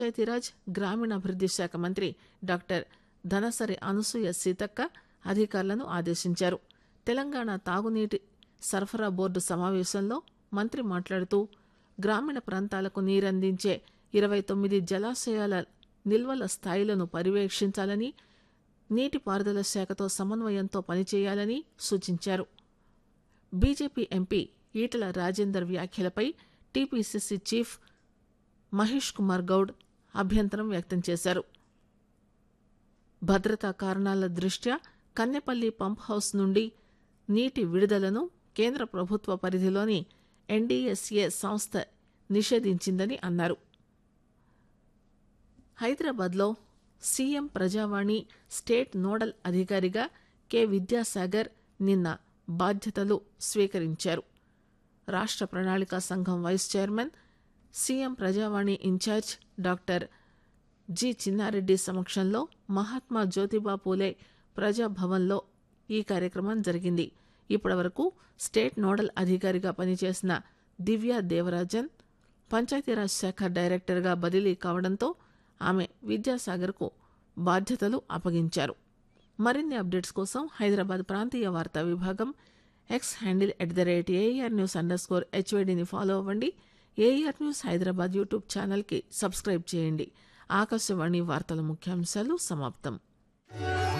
పంచాయతీరాజ్ గ్రామీణాభివృద్ది శాఖ మంత్రి డాక్టర్ ధనసరి అనసూయ సీతక్క అధికారులను ఆదేశించారు తెలంగాణ తాగునీటి సరఫరా బోర్డు సమావేశంలో మంత్రి మాట్లాడుతూ గ్రామీణ ప్రాంతాలకు నీరందించే ఇరవై తొమ్మిది జలాశయాల నిల్వల స్థాయిలను పర్యవేక్షించాలని నీటిపారుదల శాఖతో సమన్వయంతో పనిచేయాలని సూచించారు బీజేపీ ఎంపీ ఈటల రాజేందర్ వ్యాఖ్యలపై టీపీసీసీ చీఫ్ మహేష్ కుమార్ గౌడ్ అభ్యంతరం వ్యక్తం చేశారు భద్రతా కారణాల దృష్ట్యా కన్నెపల్లి పంప్ హౌస్ నుండి నీటి విడుదలను కేంద్ర ప్రభుత్వ పరిధిలోని ఎన్డీఎస్ఏ సంస్థ నిషేధించిందని అన్నారు హైదరాబాద్లో సీఎం ప్రజావాణి స్టేట్ నోడల్ అధికారిగా కె విద్యాసాగర్ నిన్న బాధ్యతలు స్వీకరించారు రాష్ట్ర ప్రణాళికా సంఘం vice chairman CM Prajavani incharge doctor G Chinnareddy సమక్షంలో మహాత్మా జ్యోతిబా పూలే ప్రజాభవన్లో ఈ కార్యక్రమం జరిగింది ఇప్పటివరకు స్టేట్ నోడల్ అధికారిగా పనిచేసిన దివ్యా దేవరాజన్ పంచాయతీరాజ్ శాఖ డైరెక్టర్గా బదిలీ కావడంతో ఆమె విద్యాసాగర్కు బాధ్యతలు అప్పగించారు మరిన్ని అప్డేట్స్ కోసం హైదరాబాద్ ప్రాంతీయ వార్తా విభాగం X handle at the rate AIR news under score హెచ్వైడిని ఫాలో అవ్వండి ఏఆర్ న్యూస్ హైదరాబాద్ యూట్యూబ్ ఛానల్కి సబ్స్క్రైబ్ చేయండి ఆకాశవాణి వార్తల ముఖ్యాంశాలు సమాప్తం